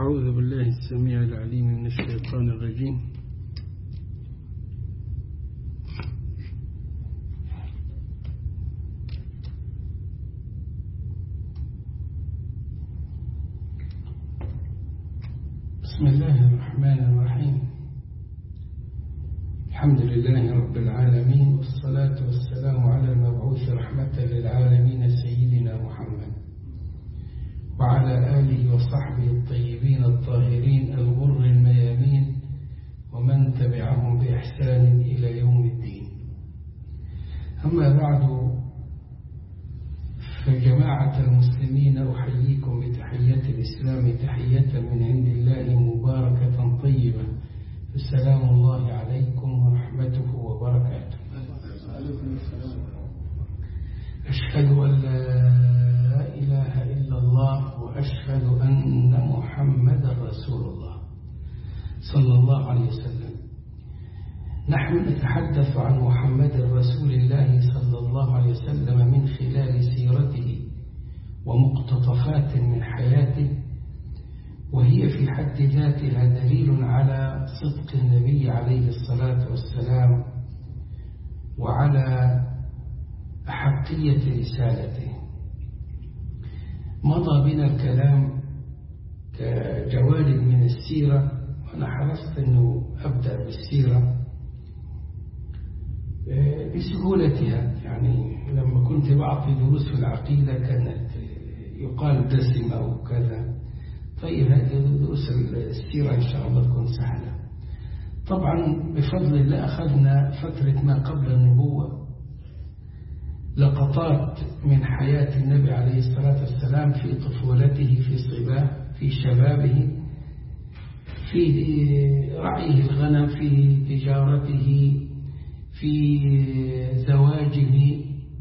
أعوذ بالله السميع العليم من الشيطان الرجيم بسم الله الرحمن الرحيم الحمد لله رب العالمين والصلاة والسلام على المبعوث رحمة للعالمين سيدنا محمد وعلى آله وصحبه الطيبين الطاهرين الغر الميامين ومن تبعهم بإحسان إلى يوم الدين أما بعد فجماعة المسلمين أحييكم بتحية الإسلام تحية من عند الله مباركة طيبة السلام الله عليكم ورحمته وبركاته أشهد أن لا إله إلا الله وأشهد أن محمد رسول الله صلى الله عليه وسلم نحن نتحدث عن محمد رسول الله صلى الله عليه وسلم من خلال سيرته ومقتطفات من حياته وهي في حد ذاتها دليل على صدق النبي عليه الصلاة والسلام وعلى أحقية رسالته مضى بنا الكلام كجوانب من السيرة وأنا حرصت أنه أبدأ بالسيرة بسهولتها يعني لما كنت بعطي دروس في العقيدة كانت يقال دسمة وكذا طيب هذه دروس السيرة إن شاء الله تكون سهلة طبعا بفضل الله أخذنا فترة ما قبل النبوة لقطات من حياة النبي عليه الصلاة والسلام في طفولته في صباه في شبابه في رعيه الغنم في تجارته في زواجه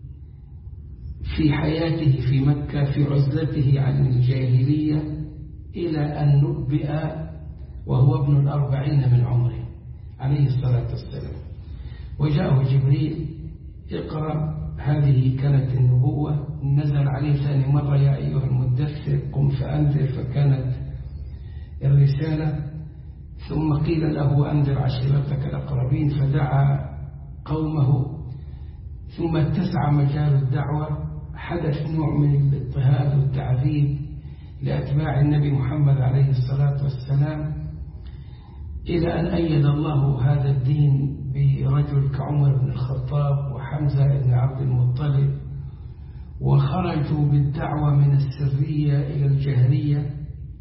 في حياته في مكة في عزلته عن الجاهلية إلى أن نبئ وهو ابن الأربعين من عمره عليه الصلاة والسلام وجاءه جبريل اقرأ هذه كانت النبوة نزل عليه ثاني مرة يا أيها المدثر قم فأنذر فكانت الرسالة ثم قيل له أنذر عشيرتك الأقربين فدعا قومه ثم اتسع مجال الدعوة حدث نوع من الاضطهاد والتعذيب لأتباع النبي محمد عليه الصلاة والسلام إلى أن أيد الله هذا الدين برجل كعمر بن الخطاب وحمزة بن عبد المطلب وخرجوا بالدعوة من السرية إلى الجهرية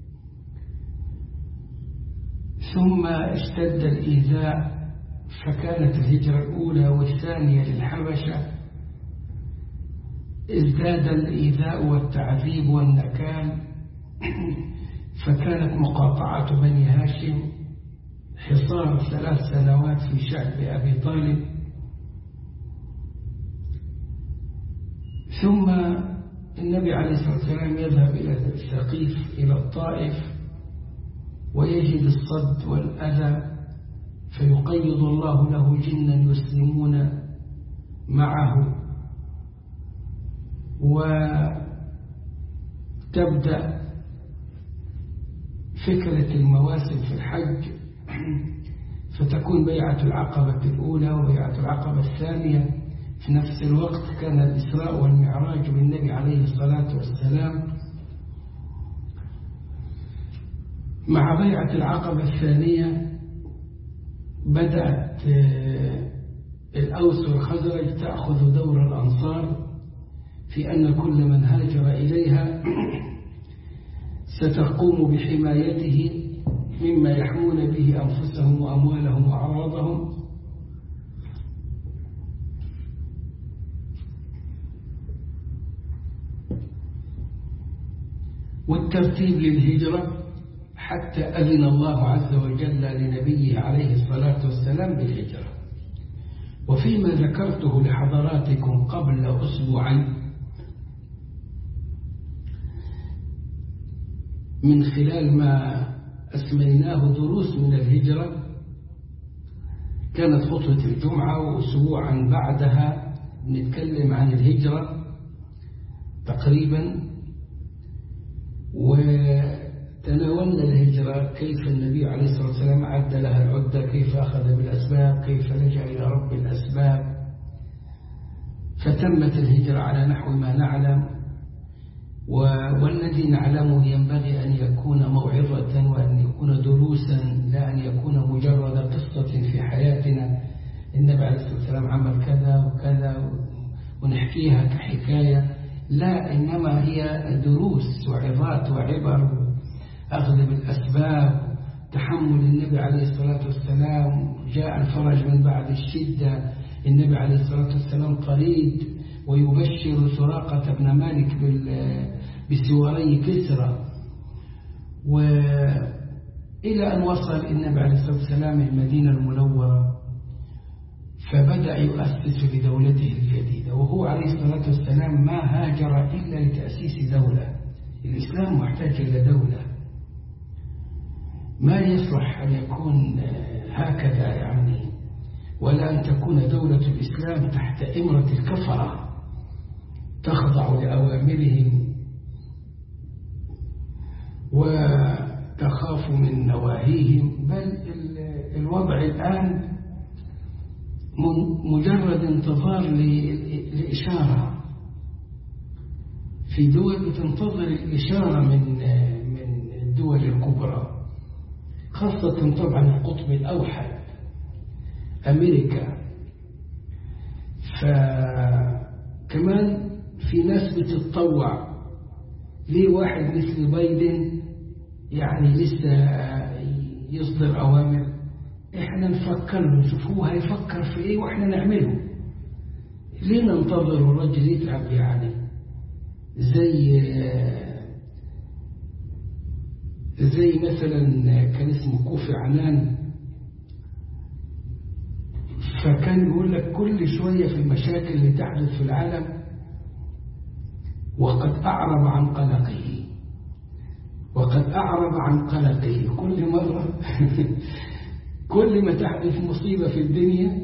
ثم اشتد الإيذاء فكانت الهجرة الأولى والثانية للحبشة ازداد الإيذاء والتعذيب والنكال فكانت مقاطعة بني هاشم حصار ثلاث سنوات في شعب أبي طالب ثم النبي عليه الصلاة والسلام يذهب إلى الثقيف إلى الطائف ويجد الصد والأذى فيقيض الله له جنا يسلمون معه وتبدأ فكرة المواسم في الحج فتكون بيعة العقبة الأولى وبيعة العقبة الثانية في نفس الوقت كان الإسراء والمعراج بالنبي عليه الصلاة والسلام مع بيعة العقبة الثانية بدأت الأوس والخزرج تأخذ دور الأنصار في أن كل من هاجر إليها ستقوم بحمايته مما يحمون به أنفسهم وأموالهم وأعراضهم والترتيب للهجرة حتى أذن الله عز وجل لنبيه عليه الصلاة والسلام بالهجرة وفيما ذكرته لحضراتكم قبل أسبوعين من خلال ما أسميناه دروس من الهجرة كانت خطوة الجمعة وأسبوعا بعدها نتكلم عن الهجرة تقريبا تناولنا الهجرة كيف النبي عليه الصلاة والسلام عد لها العدة كيف أخذ بالأسباب كيف لجأ إلى رب الأسباب فتمت الهجرة على نحو ما نعلم والذي نعلمه ينبغي أن يكون موعظة وأن يكون دروسا لا أن يكون مجرد قصة في حياتنا النبي عليه الصلاة والسلام عمل كذا وكذا ونحكيها كحكاية لا إنما هي دروس وعظات وعبر أخذ بالأسباب تحمل النبي عليه الصلاة والسلام جاء الفرج من بعد الشدة النبي عليه الصلاة والسلام قريب ويبشر سراقة بن مالك بسواري كسرى وإلى أن وصل النبي عليه الصلاة والسلام المدينة المنورة فبدأ يؤسس لدولته الجديدة وهو عليه الصلاة والسلام ما هاجر إلا لتأسيس دولة الإسلام محتاج إلى دولة ما يصلح أن يكون هكذا يعني ولا أن تكون دولة الإسلام تحت إمرة الكفرة تخضع لأوامرهم وتخاف من نواهيهم بل الوضع الآن مجرد انتظار لإشارة في دول بتنتظر الإشارة من من الدول الكبرى خاصة طبعا القطب الأوحد أمريكا فكمان في ناس بتتطوع ليه واحد مثل بايدن يعني لسه يصدر أوامر احنا نفكر له نشوف هو هيفكر في ايه واحنا نعمله ليه ننتظر الرجل يتعب يعني زي زي مثلا كان اسمه كوفي عنان فكان يقول لك كل شوية في المشاكل اللي تحدث في العالم وقد أعرض عن قلقه وقد أعرض عن قلقه كل مرة كل ما تحدث مصيبة في الدنيا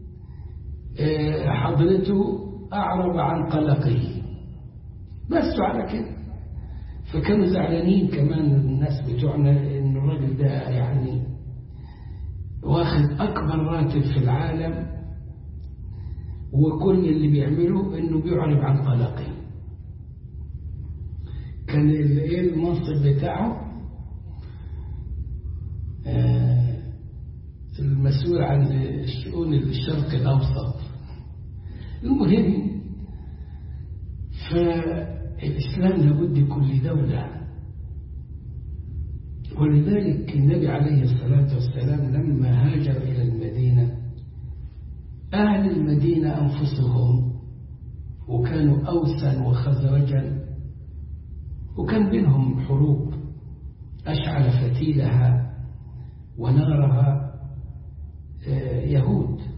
حضرته أعرض عن قلقه بس على كده فكانوا زعلانين كمان الناس بتوعنا ان الراجل ده يعني واخد اكبر راتب في العالم وكل اللي بيعمله انه بيعرب عن قلقه كان ايه المنصب بتاعه آه المسؤول عن شؤون الشرق الاوسط المهم ف الإسلام لابد يكون لدولة ولذلك النبي عليه الصلاة والسلام لما هاجر إلى المدينة أهل المدينة أنفسهم وكانوا أوسا وخزرجا وكان بينهم حروب أشعل فتيلها ونارها يهود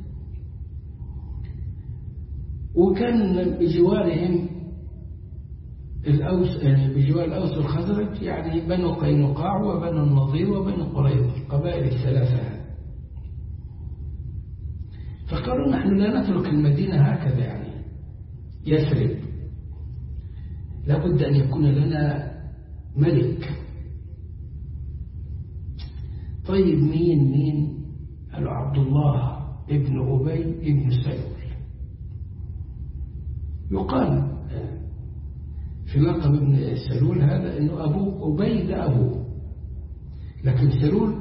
وكان بجوارهم الأوس بجوار الأوس والخزرج يعني بنو قينقاع وبنو النضير وبنو قريظة القبائل الثلاثة فقالوا نحن لا نترك المدينة هكذا يعني يثرب لابد أن يكون لنا ملك طيب مين مين قالوا عبد الله ابن أبي ابن سلول يقال في لقب ابن سلول هذا انه ابوه ابي ده ابوه لكن سلول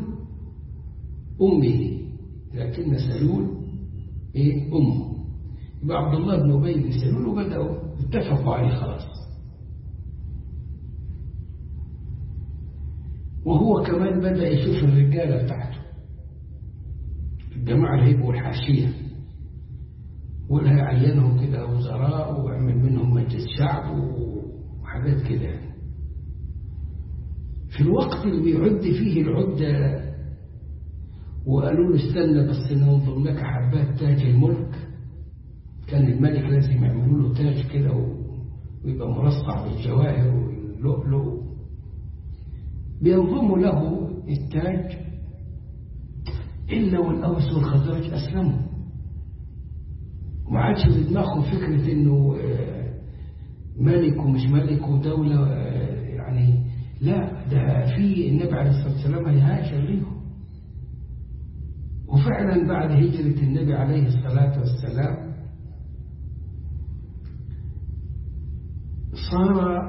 امه لكن سلول ايه امه يبقى عبد الله بن ابي بن سلول وبداوا اتفقوا عليه خلاص وهو كمان بدا يشوف الرجاله بتاعته الجماعه اللي هيبقوا الحاشيه ولا يعينهم كده وزراء ويعمل منهم مجلس شعب وحاجات كده في الوقت اللي بيعد فيه العدة وقالوا له استنى بس ننظر لك حبات تاج الملك كان الملك لازم يعملوا له تاج كده ويبقى مرصع بالجواهر واللؤلؤ بينظموا له التاج إلا والأوس والخزرج أسلموا ما عادش في دماغهم فكرة إنه ملك ومش ملك ودولة يعني لا ده في النبي عليه الصلاة والسلام هيهاجر ليهم وفعلا بعد هجرة النبي عليه الصلاة والسلام صار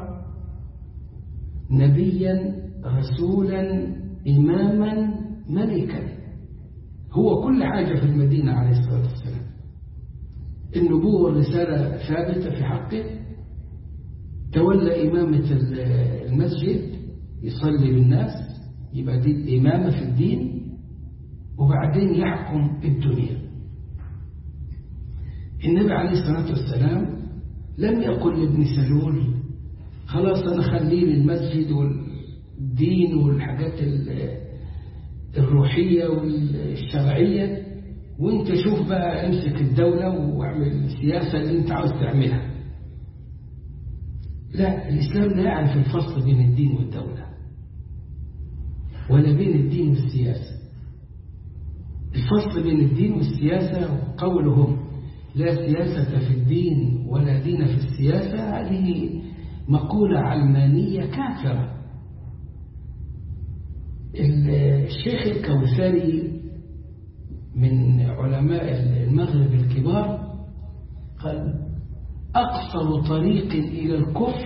نبيا رسولا إماما ملكا هو كل حاجة في المدينة عليه الصلاة والسلام النبوة والرسالة ثابتة في حقه تولى إمامة المسجد يصلي بالناس يبقى دي إمامة في الدين وبعدين يحكم الدنيا النبي عليه الصلاة والسلام لم يقل لابن سلول خلاص أنا خليه للمسجد والدين والحاجات الروحية والشرعية وانت شوف بقى امسك الدولة واعمل السياسة اللي انت عاوز تعملها لا الإسلام لا يعرف الفصل بين الدين والدولة ولا بين الدين والسياسة الفصل بين الدين والسياسة قولهم لا سياسة في الدين ولا دين في السياسة هذه مقولة علمانية كافرة الشيخ الكوثري من علماء المغرب الكبار قال أقصر طريق إلى الكفر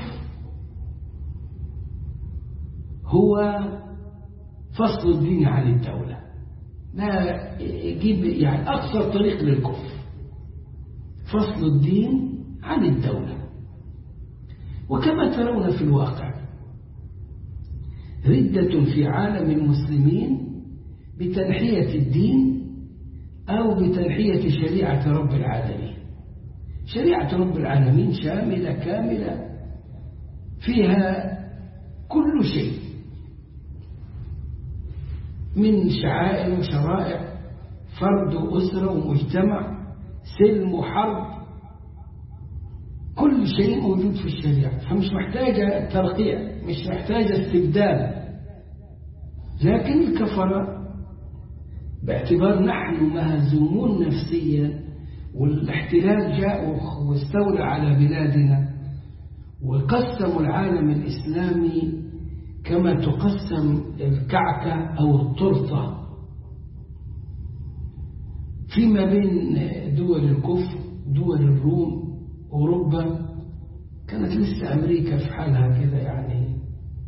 هو فصل الدين عن الدولة لا يجيب يعني أقصر طريق للكفر فصل الدين عن الدولة وكما ترون في الواقع ردة في عالم المسلمين بتنحية الدين أو بتنحية شريعة رب العالمين شريعة رب العالمين شاملة كاملة فيها كل شيء من شعائر وشرائع فرد وأسرة ومجتمع سلم وحرب كل شيء موجود في الشريعة فمش محتاجة ترقيع مش محتاجة استبدال لكن الكفرة باعتبار نحن مهزومون نفسيا والاحتلال جاء واستولى على بلادنا وقسموا العالم الإسلامي كما تقسم الكعكة أو التورتة فيما بين دول الكفر دول الروم أوروبا كانت لسه أمريكا في حالها كده يعني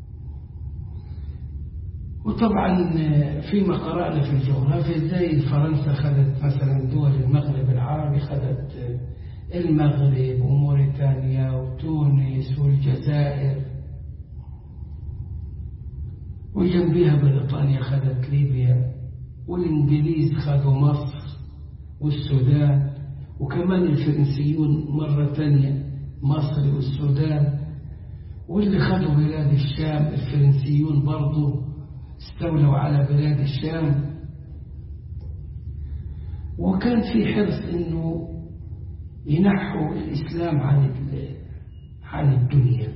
وطبعا فيما قرأنا في الجغرافيا ازاي فرنسا خدت مثلا دول المغرب العربي خدت المغرب وموريتانيا وتونس والجزائر وجنبها بريطانيا خدت ليبيا والإنجليز خدوا مصر والسودان وكمان الفرنسيون مرة تانية مصر والسودان واللي خدوا بلاد الشام الفرنسيون برضو استولوا على بلاد الشام وكان في حرص انه ينحوا الاسلام عن عن الدنيا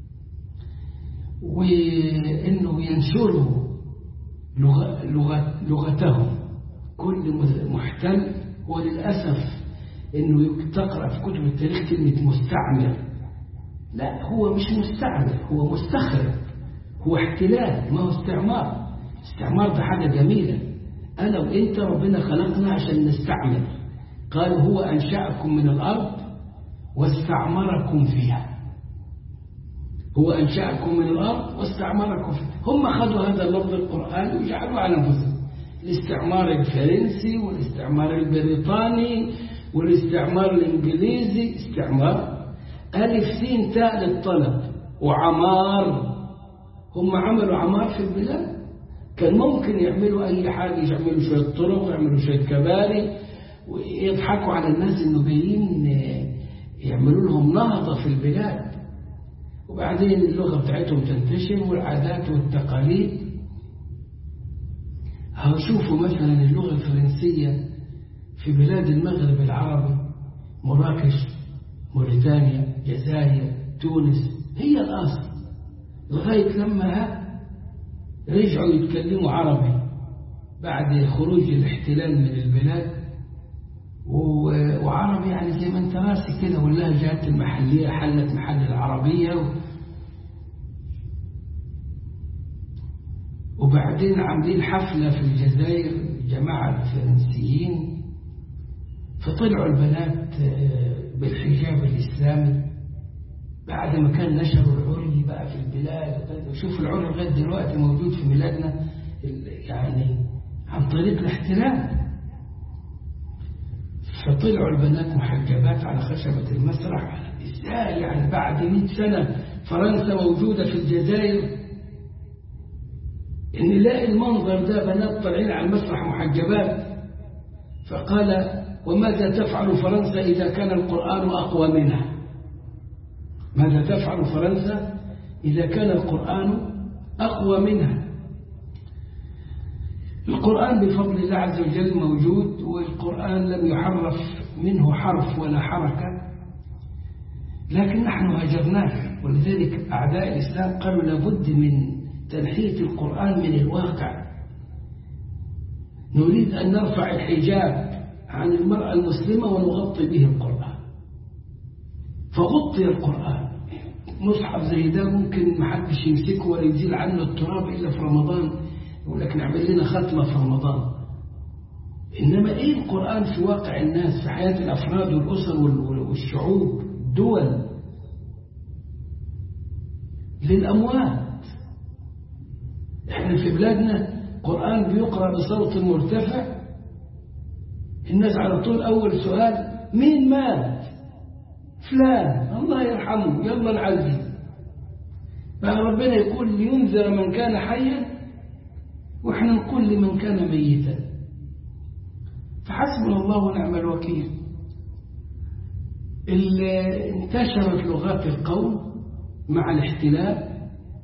وانه ينشروا لغة لغة لغتهم كل محتل وللاسف انه تقرا في كتب التاريخ كلمه مستعمر لا هو مش مستعمر هو مستخرب هو احتلال ما هو استعمار استعمار ده حاجة جميلة أنا وإنت ربنا خلقنا عشان نستعمر قال هو أنشأكم من الأرض واستعمركم فيها هو أنشأكم من الأرض واستعمركم فيها هم أخذوا هذا اللفظ القرآن وجعلوه على أنفسهم الاستعمار الفرنسي والاستعمار البريطاني والاستعمار الإنجليزي استعمار ألف سين تاء للطلب وعمار هم عملوا عمار في البلاد كان ممكن يعملوا أي حاجة يعملوا شوية طرق يعملوا شوية كباري ويضحكوا على الناس إنه جايين يعملوا لهم نهضة في البلاد وبعدين اللغة بتاعتهم تنتشر والعادات والتقاليد هشوفوا مثلا اللغة الفرنسية في بلاد المغرب العربي مراكش موريتانيا جزائر تونس هي الأصل لغاية لما رجعوا يتكلموا عربي بعد خروج الاحتلال من البلاد وعربي يعني زي ما انت راسي كده واللهجات المحلية حلت محل العربية و... وبعدين عاملين حفلة في الجزائر جماعة الفرنسيين فطلعوا البنات بالحجاب الإسلامي بعد ما كان نشروا العري بقى في البلاد شوف العري لغاية دلوقتي موجود في بلادنا يعني عن طريق الاحتلال فطلعوا البنات محجبات على خشبة المسرح ازاي يعني بعد 100 سنة فرنسا موجودة في الجزائر ان نلاقي المنظر ده بنات طالعين على المسرح محجبات فقال وماذا تفعل فرنسا إذا كان القرآن أقوى منها ماذا تفعل فرنسا إذا كان القرآن أقوى منها القرآن بفضل الله عز وجل موجود والقرآن لم يحرف منه حرف ولا حركة لكن نحن هجرناه ولذلك أعداء الإسلام قالوا لابد من تنحية القرآن من الواقع نريد أن نرفع الحجاب عن المرأة المسلمة ونغطي به القرآن فغطي القرآن مصحف زي ده ممكن ما حدش يمسكه ولا يزيل عنه التراب إلا في رمضان يقول لك نعمل لنا ختمة في رمضان إنما إيه القرآن في واقع الناس في حياة الأفراد والأسر والشعوب دول للأموات احنا في بلادنا قرآن بيقرأ بصوت مرتفع الناس على طول أول سؤال مين مات فلان الله يرحمه يلا نعزي فربنا يقول لينذر من كان حيا واحنا نقول لمن كان ميتا فحسبنا الله ونعم الوكيل انتشرت لغات القوم مع الاحتلال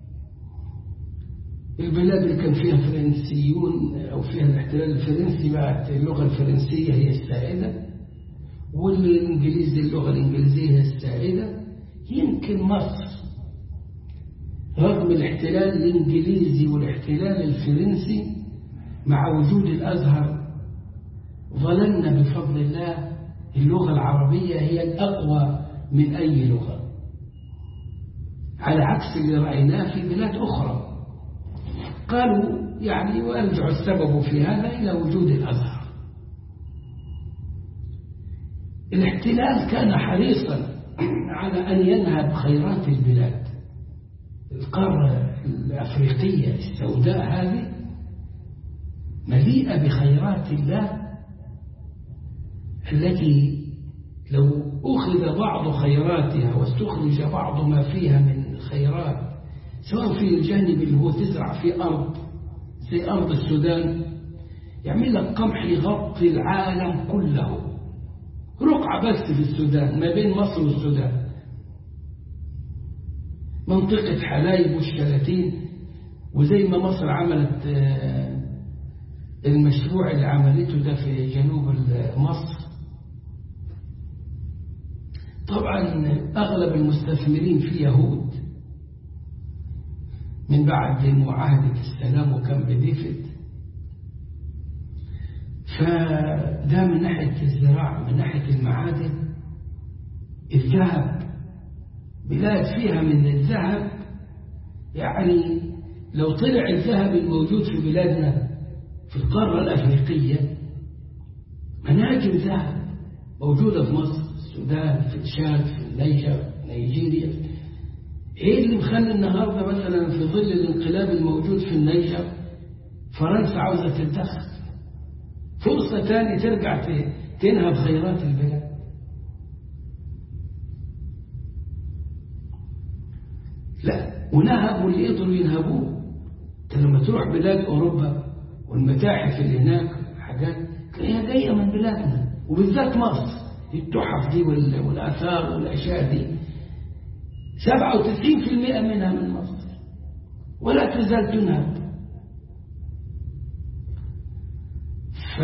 البلاد اللي كان فيها فرنسيون أو فيها الاحتلال الفرنسي بقت اللغة الفرنسية هي السائدة والإنجليزي اللغة الإنجليزية هي السائدة يمكن مصر رغم الاحتلال الإنجليزي والاحتلال الفرنسي مع وجود الأزهر ظللنا بفضل الله اللغة العربية هي الأقوى من أي لغة على عكس اللي رأيناه في بلاد أخرى قالوا يعني ويرجع السبب في هذا إلى وجود الأزهر الاحتلال كان حريصا على أن ينهب خيرات البلاد القارة الأفريقية السوداء هذه مليئة بخيرات الله التي لو أخذ بعض خيراتها واستخرج بعض ما فيها من خيرات سواء في الجانب اللي هو تزرع في أرض زي أرض السودان يعمل لك قمح يغطي العالم كله رقعة بس في السودان ما بين مصر والسودان منطقة حلايب والشلاتين وزي ما مصر عملت المشروع اللي عملته ده في جنوب مصر طبعا أغلب المستثمرين فيه يهود من بعد معاهدة السلام وكان بديفيد فده من ناحية الزراعة من ناحية المعادن الذهب بلاد فيها من الذهب يعني لو طلع الذهب الموجود في بلادنا في القارة الأفريقية مناجم ذهب موجودة في مصر السودان في تشاد في النيجر نيجيريا ايه اللي مخلي النهاردة مثلا في ظل الانقلاب الموجود في النيجر فرنسا عاوزة تتدخل فرصة تانية ترجع تنهب خيرات البلاد لا ونهبوا اللي يقدروا ينهبوه انت لما تروح بلاد اوروبا والمتاحف اللي هناك حاجات هي جايه من بلادنا وبالذات مصر التحف دي والاثار والاشياء دي 97% منها من مصر ولا تزال تنهب ف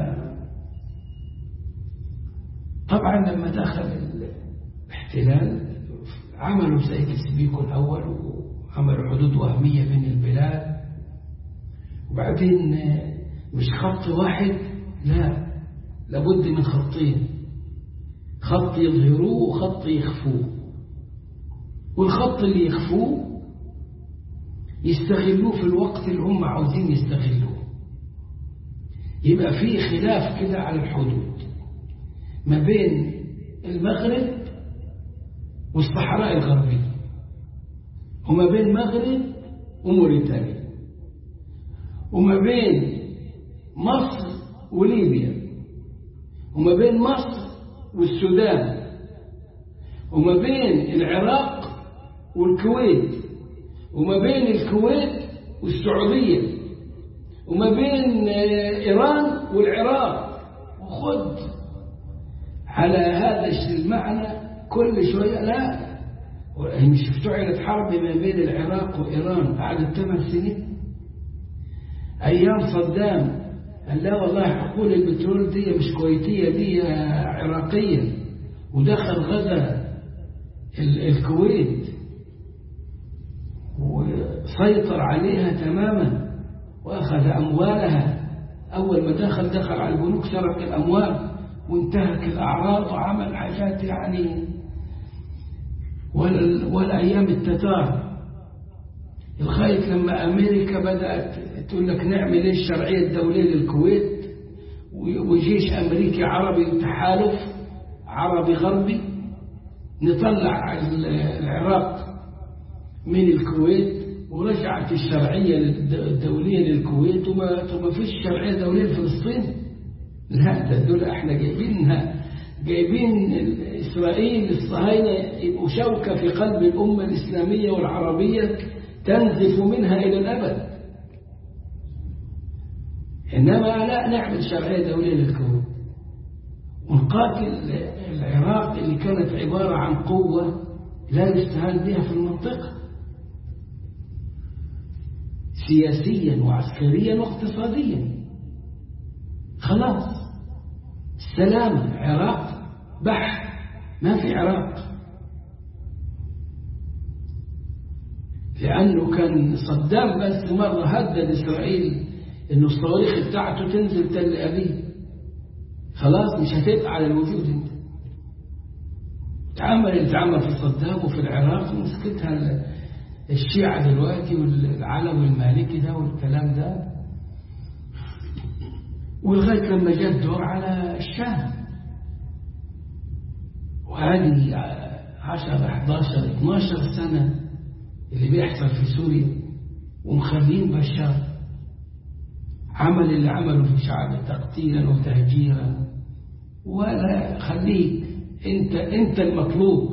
طبعا لما دخل الاحتلال عملوا زي تسبيكو الأول وعملوا حدود وهمية بين البلاد وبعدين مش خط واحد لا لابد من خطين خط يظهروه وخط يخفوه والخط اللي يخفوه يستغلوه في الوقت اللي هم عاوزين يستغلوه يبقى في خلاف كده على الحدود ما بين المغرب والصحراء الغربية وما بين المغرب وموريتانيا وما بين مصر وليبيا وما بين مصر والسودان وما بين العراق والكويت وما بين الكويت والسعودية وما بين إيران والعراق وخد على هذا المعنى كل شوية لا مش افتعلت حرب ما بين العراق وإيران قعدت ثمان سنين أيام صدام قال لا والله حقول البترول دي مش كويتية دي عراقية ودخل غزا الكويت وسيطر عليها تماما وأخذ أموالها أول ما دخل دخل على البنوك سرق الأموال وانتهك الأعراض وعمل حاجات يعني ولا, ولا أيام التتار لغاية لما أمريكا بدأت تقول لك نعمل إيه الشرعية الدولية للكويت وجيش أمريكي عربي تحالف عربي غربي نطلع العراق من الكويت ورجعت الشرعية الدولية للكويت وما فيش شرعية دولية لفلسطين لا ده دول احنا جايبينها جايبين إسرائيل الصهاينة يبقوا شوكة في قلب الأمة الإسلامية والعربية تنزف منها إلى الأبد إنما لا نعمل شرعية دولية للكون ونقاتل العراق اللي كانت عبارة عن قوة لا يستهان بها في المنطقة سياسيا وعسكريا واقتصاديا خلاص السلام عراق بح ما في عراق لأنه كان صدام بس مرة هدد إسرائيل إنه الصواريخ بتاعته تنزل تل أبيب خلاص مش هتبقى على الوجود انت تعمل اللي تعمل في صدام وفي العراق مسكتها الشيعة دلوقتي والعلم المالكي ده والكلام ده ولغاية لما جاء الدور على الشام وهذه 10 11 12 سنة اللي بيحصل في سوريا ومخلين بشار عمل اللي عمله في شعب تقتيلا وتهجيرا ولا خليك انت انت المطلوب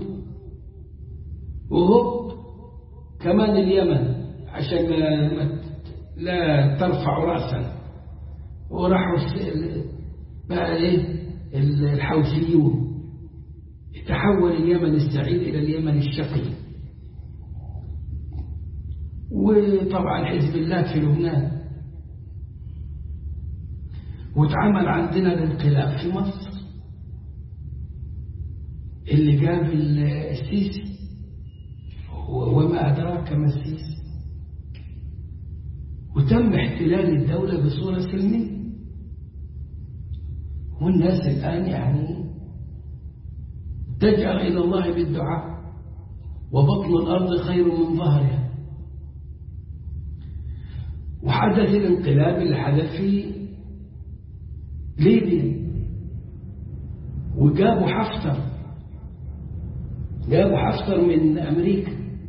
وهو كمان اليمن عشان لا, لا ترفع راسا وراحوا بقى ايه الحوثيون تحول اليمن السعيد الى اليمن الشقي وطبعا حزب الله في لبنان واتعمل عندنا الانقلاب في مصر اللي جاب السيسي وما أدراك ما السيسي وتم احتلال الدولة بصورة سلمية والناس الآن يعني تجأر إلى الله بالدعاء وبطن الأرض خير من ظهرها وحدث الانقلاب اللي حدث في ليبيا وجابوا حفتر جابوا حفتر من أمريكا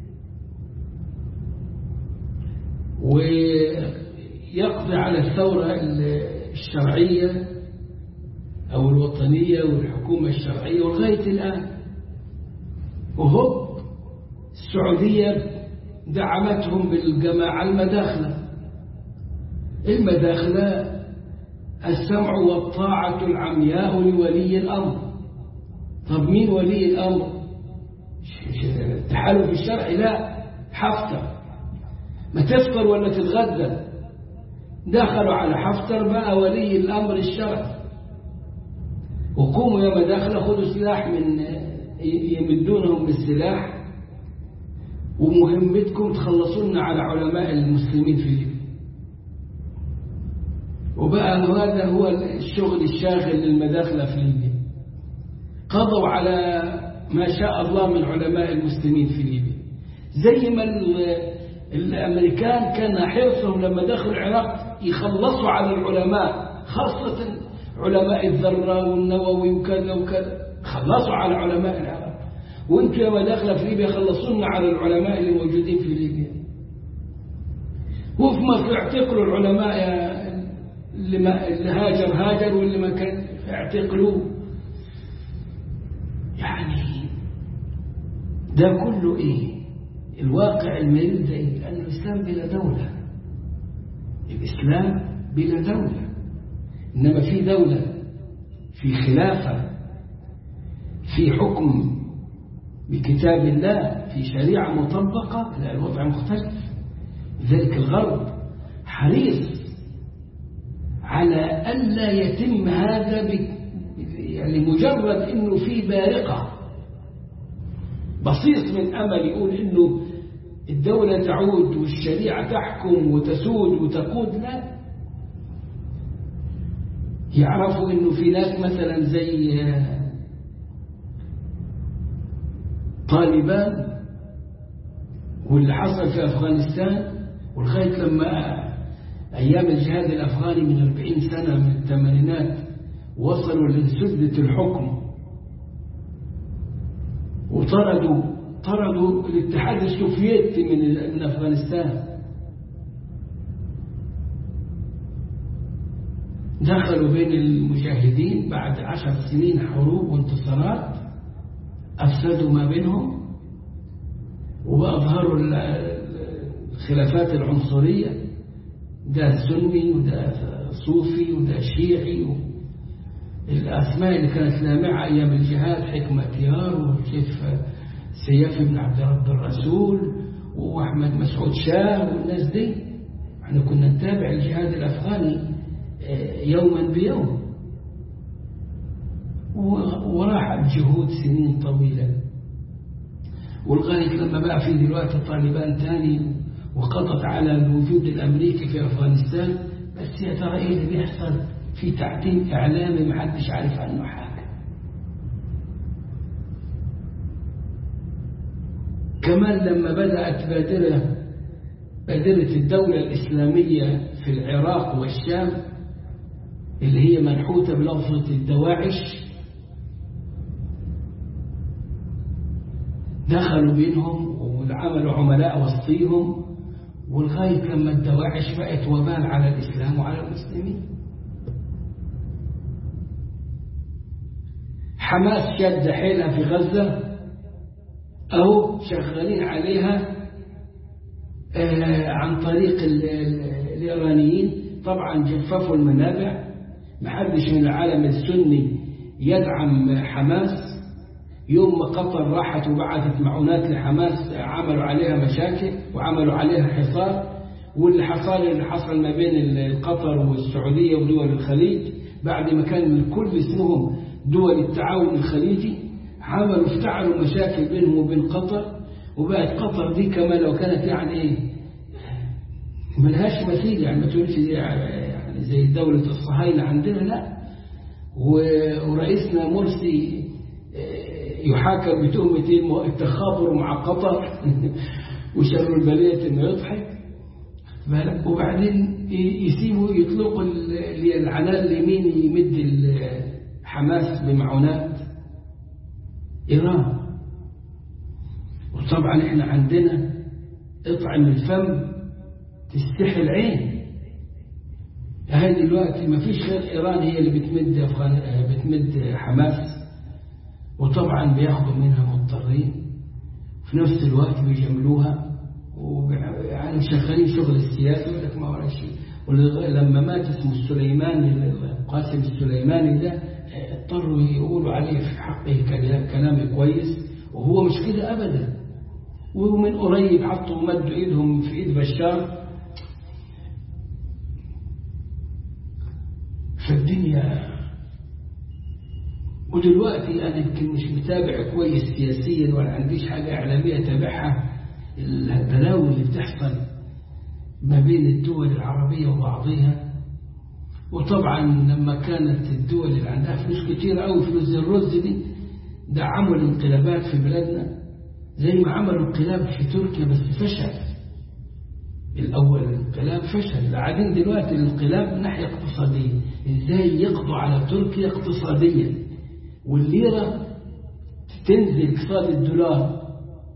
ويقضي على الثورة الشرعية أو الوطنية والحكومة الشرعية ولغاية الآن وهوب السعودية دعمتهم بالجماعة المداخلة المداخلة السمع والطاعة العمياء لولي الأمر طب مين ولي الأمر التحالف الشرعي لا حفتر ما تفطر ولا تتغدى دخلوا على حفتر بقى ولي الأمر الشرعي وقوموا يا مداخلة خذوا سلاح من يمدونهم بالسلاح ومهمتكم تخلصونا على علماء المسلمين في ليبيا وبقى هذا هو الشغل الشاغل للمداخلة في ليبيا قضوا على ما شاء الله من علماء المسلمين في ليبيا زي ما الأمريكان كان حرصهم لما دخلوا العراق يخلصوا على العلماء خاصة علماء الذرة والنووي وكذا وكذا خلصوا على علماء العراق وانتوا لما داخله في ليبيا خلصونا على العلماء اللي موجودين في ليبيا وفي مصر اعتقلوا العلماء اللي, ما اللي هاجر هاجر واللي ما كان اعتقلوه يعني ده كله ايه الواقع المريض ده ايه لأن الإسلام بلا دولة الإسلام بلا دولة إنما في دولة في خلافة في حكم بكتاب الله في شريعة مطبقة لا الوضع مختلف لذلك الغرب حريص على ألا يتم هذا يعني مجرد أنه في بارقة بسيط من أمل يقول أنه الدولة تعود والشريعة تحكم وتسود وتقود لا يعرفوا أنه في ناس مثلا زي طالبان واللي حصل في أفغانستان ولغاية لما أيام الجهاد الأفغاني من 40 سنة من الثمانينات وصلوا لسدة الحكم وطردوا طردوا الاتحاد السوفيتي من من أفغانستان دخلوا بين المجاهدين بعد عشر سنين حروب وانتصارات أفسدوا ما بينهم وأظهروا الخلافات العنصرية ده سني وده صوفي وده شيعي الأسماء اللي كانت لامعة أيام الجهاد حكمة يار وكيف سياف بن عبد رب الرسول وأحمد مسعود شاه والناس دي احنا كنا نتابع الجهاد الأفغاني يوما بيوم وراحت جهود سنين طويلة ولغاية لما بقى في دلوقتي طالبان تاني وقضت على الوجود الأمريكي في أفغانستان بس يا ترى إيه اللي بيحصل في تعتيم إعلامي محدش عارف عنه حاجة كمان لما بدأت بادرة بادرة الدولة الإسلامية في العراق والشام اللي هي منحوتة بلفظة الدواعش دخلوا بينهم وعملوا عملاء وسطيهم ولغاية لما الدواعش بقت وبال على الإسلام وعلى المسلمين حماس شد حيلها في غزة أو شغالين عليها آه عن طريق ال ال الإيرانيين طبعا جففوا المنابع محدش من العالم السني يدعم حماس يوم ما قطر راحت وبعثت معونات لحماس عملوا عليها مشاكل وعملوا عليها حصار واللي حصل اللي حصل ما بين قطر والسعودية ودول الخليج بعد ما كان الكل اسمهم دول التعاون الخليجي عملوا افتعلوا مشاكل بينهم وبين قطر وبقت قطر دي كما لو كانت يعني ايه ملهاش مثيل يعني ما تقولش يعني زي دولة الصهاينة عندنا لا ورئيسنا مرسي يحاكم بتهمة التخابر مع قطر وشر البلية انه يضحك بالك وبعدين يسيبوا يطلقوا العنان اليمين يمد حماس بمعونات إيران وطبعا احنا عندنا اطعم الفم تستحي العين هاي دلوقتي ما فيش غير إيران هي اللي بتمد أفغان بتمد حماس وطبعا بياخدوا منها مضطرين في نفس الوقت بيجملوها يعني شغالين شغل السياسي يقول لك ما ولا شيء ولما مات اسمه السليماني القاسم السليماني ده اضطروا يقولوا عليه في حقه كلام كويس وهو مش كده ابدا ومن قريب حطوا مدوا ايدهم في ايد بشار فالدنيا ودلوقتي أنا يمكن مش متابع كويس سياسيا ولا عنديش حاجة إعلامية أتابعها البلاوي اللي بتحصل ما بين الدول العربية وبعضها وطبعا لما كانت الدول اللي عندها فلوس كتير قوي فلوس زي الرز دي دعموا الانقلابات في بلادنا زي ما عملوا انقلاب في تركيا بس فشل الأول الانقلاب فشل بعدين دلوقتي الانقلاب من ناحية اقتصادية ازاي يقضوا على تركيا اقتصاديا والليرة تنزل قصاد الدولار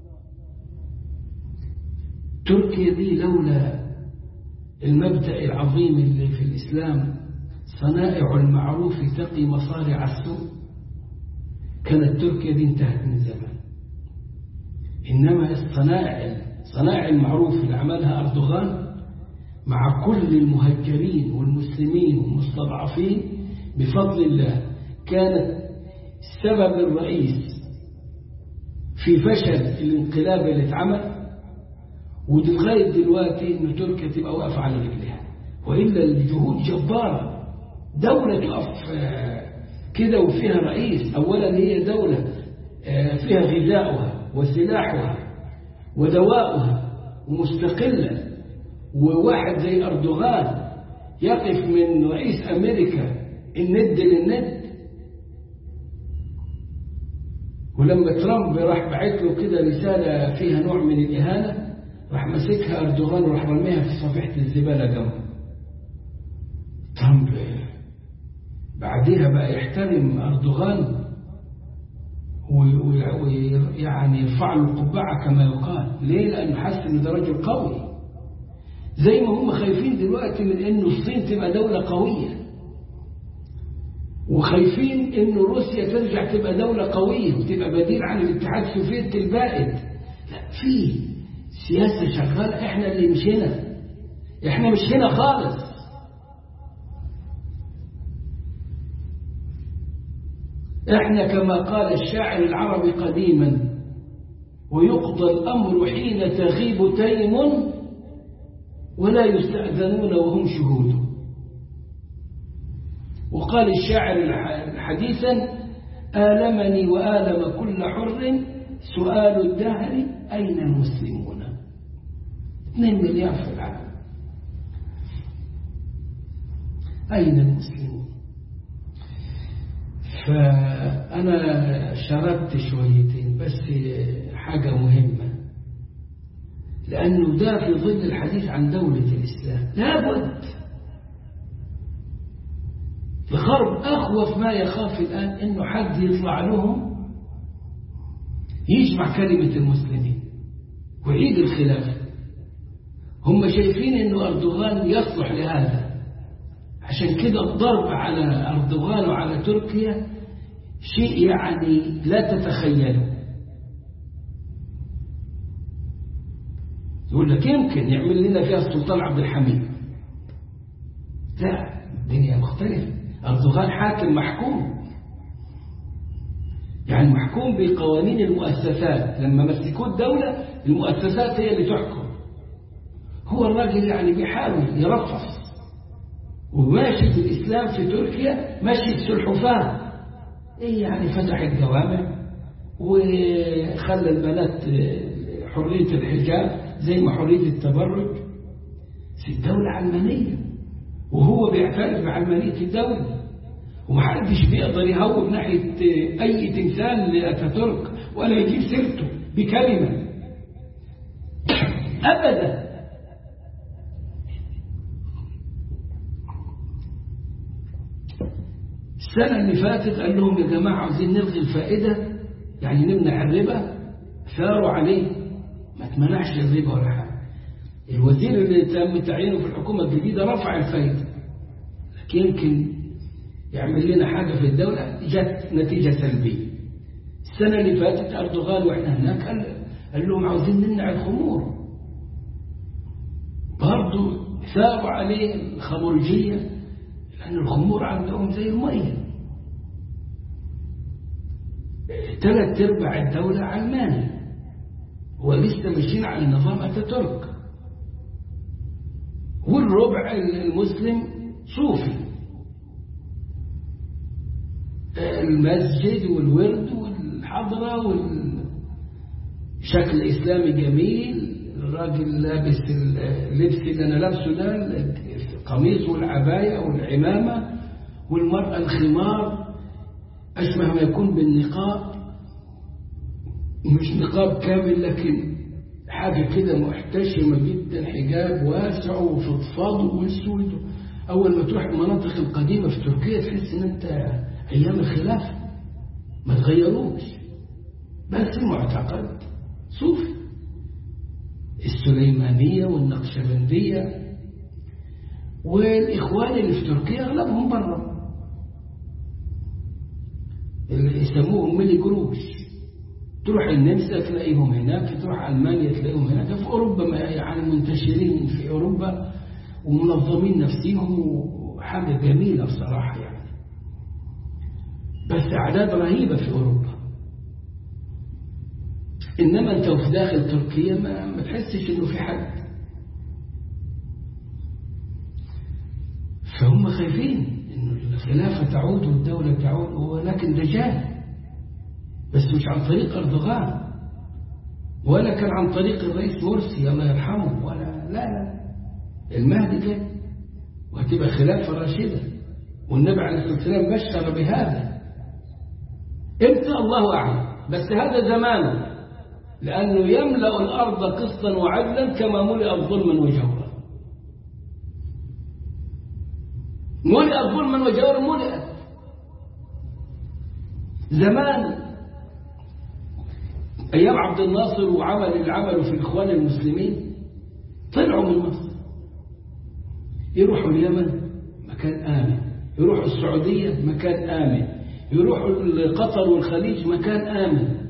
تركيا دي لولا المبدأ العظيم اللي في الإسلام صنائع المعروف تقي مصارع السوء كانت تركيا دي انتهت من زمان إنما الصنائع صنائع المعروف اللي عملها أردوغان مع كل المهجرين والمسلمين والمستضعفين بفضل الله كانت السبب الرئيس في فشل الانقلاب اللي اتعمل ولغاية دلوقتي إن تركيا تبقى واقفة على رجلها وإلا الجهود جبارة دولة تقف كده وفيها رئيس أولا هي دولة فيها غذاؤها وسلاحها ودواؤها ومستقلة وواحد زي أردوغان يقف من رئيس أمريكا الند للند ولما ترامب راح بعت له كده رسالة فيها نوع من الإهانة راح مسكها أردوغان وراح رميها في صفيحة الزبالة جنبه ترامب بعدها بقى يحترم أردوغان ويعني يرفع له القبعة كما يقال ليه لأنه حس إن ده رجل قوي زي ما هم خايفين دلوقتي من إنه الصين تبقى دولة قوية وخايفين إنه روسيا ترجع تبقى دولة قوية وتبقى بديل عن الاتحاد السوفيتي البائد لا في سياسة شغالة إحنا اللي مش هنا إحنا مش هنا خالص احنا كما قال الشاعر العربي قديما ويقضى الأمر حين تغيب تيم ولا يستأذنون وهم شهود وقال الشاعر حديثا آلمني وآلم كل حر سؤال الدهر أين المسلمون 2 مليار في العالم أين المسلمون فأنا شردت شويتين بس حاجة مهمة لأنه ده في ظل الحديث عن دولة الإسلام لابد الغرب أخوف ما يخاف الآن إنه حد يطلع لهم يجمع كلمة المسلمين ويعيد الخلافة هم شايفين إنه أردوغان يصلح لهذا عشان كده الضرب على أردوغان وعلى تركيا شيء يعني لا تتخيله يقول لك يمكن يعمل لنا فيها السلطان عبد الحميد لا الدنيا مختلفة أردوغان حاكم محكوم يعني محكوم بقوانين المؤسسات لما مسكوه الدولة المؤسسات هي اللي تحكم هو الراجل يعني بيحاول يرفص وماشي في الإسلام في تركيا ماشي السلحفاة إيه يعني فتح الجوامع وخلى البنات حرية الحجاب زي ما حرية التبرج في الدولة علمانية وهو بيعترف بعلمانية الدولة ومحدش بيقدر يهوب ناحية أي تمثال لأتاتورك ولا يجيب سيرته بكلمة أبدا السنة اللي فاتت قال لهم يا جماعة عاوزين نلغي الفائدة يعني نمنع الربا ثاروا عليه ما تمنعش الربا ولا حاجة الوزير اللي تم تعيينه في الحكومة الجديدة رفع الفائدة لكن يمكن يعمل لنا حاجة في الدولة جت نتيجة سلبية السنة اللي فاتت أردوغان وإحنا هناك قال, قال لهم عاوزين نمنع الخمور برضه ثاروا عليه الخمرجية لأن الخمور عندهم زي المية ثلاث ارباع الدولة علماني ولسه ماشيين على نظام أتاتورك والربع المسلم صوفي المسجد والورد والحضرة والشكل الإسلامي جميل الراجل لابس اللبس اللي أنا لابسه ده القميص والعباية والعمامة والمرأة الخمار أشبه ما يكون بالنقاب مش نقاب كامل لكن حاجة كده محتشمة جدا حجاب واسع وفضفاض واسود أول ما تروح المناطق القديمة في تركيا تحس إن أنت أيام الخلافة ما تغيروش بس المعتقد صوفي السليمانية والنقشبندية والإخوان اللي في تركيا أغلبهم برا اللي يسموهم ميلي جروبس تروح النمسا تلاقيهم هناك تروح ألمانيا تلاقيهم هناك في أوروبا يعني منتشرين في أوروبا ومنظمين نفسهم وحاجة جميلة بصراحة يعني بس أعداد رهيبة في أوروبا إنما أنت وفي داخل تركيا ما, ما تحسش إنه في حد فهم خايفين إنه الخلافة تعود والدولة تعود ولكن ده جاهل بس مش عن طريق أردوغان ولا كان عن طريق الرئيس مرسي الله يرحمه ولا لا لا المهدي جاي وهتبقى خلافة راشدة والنبي عليه الصلاة والسلام بشر بهذا امتى الله أعلم بس هذا زمانه لأنه يملأ الأرض قسطا وعدلا كما ملئت ظلما وجورا ملئت ظلما وجورا ملئت زمان أيام عبد الناصر وعمل العمل في الإخوان المسلمين طلعوا من مصر يروحوا اليمن مكان آمن يروحوا السعودية مكان آمن يروحوا قطر والخليج مكان آمن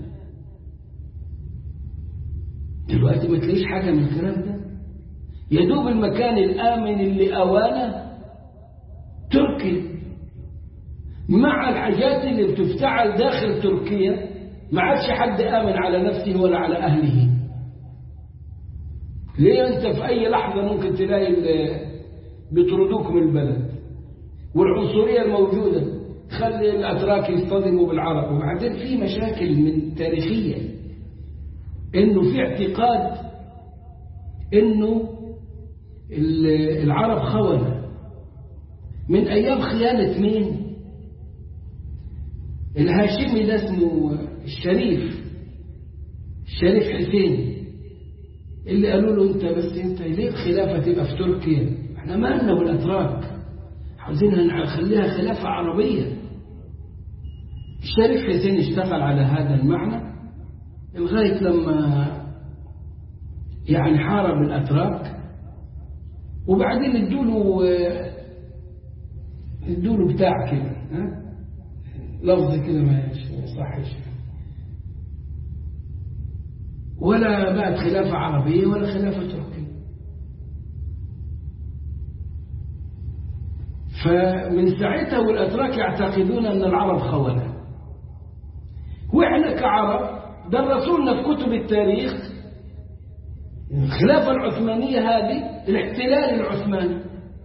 دلوقتي ما تلاقيش حاجة من الكلام ده يا دوب المكان الآمن اللي أوانه تركيا مع الحاجات اللي بتفتعل داخل تركيا ما عادش حد آمن على نفسه ولا على أهله ليه أنت في أي لحظة ممكن تلاقي بيطردوك من البلد والعنصرية الموجودة تخلي الأتراك يصطدموا بالعرب وبعدين في مشاكل من تاريخية إنه في اعتقاد إنه العرب خونة من أيام خيانة مين؟ الهاشمي ده اسمه الشريف الشريف حسين اللي قالوا له انت بس انت ليه الخلافه تبقى في تركيا احنا مالنا والاتراك عاوزينها نخليها خلافه عربيه الشريف حسين اشتغل على هذا المعنى لغايه لما يعني حارب الاتراك وبعدين ادوا له ادوا له بتاع كده ها لفظ كده ما يصحش ولا بقت خلافة عربية ولا خلافة تركية فمن ساعتها والأتراك يعتقدون أن العرب خونة وإحنا كعرب درسونا في كتب التاريخ الخلافة العثمانية هذه الاحتلال العثماني